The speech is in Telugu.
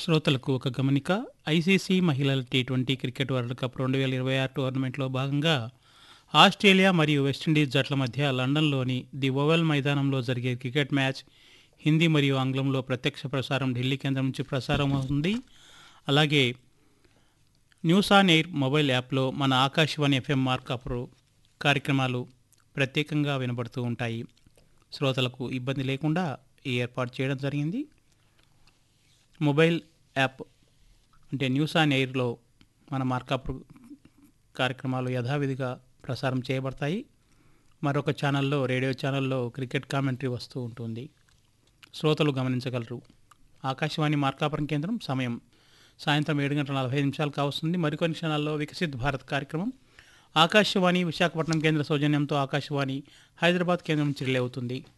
శ్రోతలకు ఒక గమనిక ఐసీసీ మహిళల T twenty cricket world cup రెండు వేల ఇరవై ఆరు టోర్నమెంట్లో భాగంగా ఆస్ట్రేలియా మరియు వెస్టిండీస్ జట్ల మధ్య లండన్లోని ది ఓవెల్ మైదానంలో జరిగే క్రికెట్ మ్యాచ్ హిందీ మరియు ఆంగ్లంలో ప్రత్యక్ష ప్రసారం ఢిల్లీ కేంద్రం నుంచి ప్రసారం అవుతుంది అలాగే న్యూస్ ఆన్ ఎయిర్ మొబైల్ యాప్లో మన ఆకాశవాణి ఎఫ్ఎం మార్కాపురు కార్యక్రమాలు ప్రత్యేకంగా వినబడుతూ ఉంటాయి శ్రోతలకు ఇబ్బంది లేకుండా ఈ ఏర్పాటు చేయడం జరిగింది మొబైల్ యాప్ అంటే న్యూస్ ఆన్ ఎయిర్లో మన మార్కాపురు కార్యక్రమాలు యథావిధిగా ప్రసారం చేయబడతాయి మరొక ఛానల్లో రేడియో ఛానల్లో క్రికెట్ కామెంటరీ వస్తూ ఉంటుంది శ్రోతలు గమనించగలరు ఆకాశవాణి మార్కాపురం కేంద్రం సమయం సాయంత్రం ఏడు గంటల నలభై నిమిషాలు కావస్తుంది మరికొన్ని క్షణాల్లో వికసిత్ భారత్ కార్యక్రమం ఆకాశవాణి విశాఖపట్నం కేంద్ర సౌజన్యంతో ఆకాశవాణి హైదరాబాద్ కేంద్రం నుంచి రిలే అవుతుంది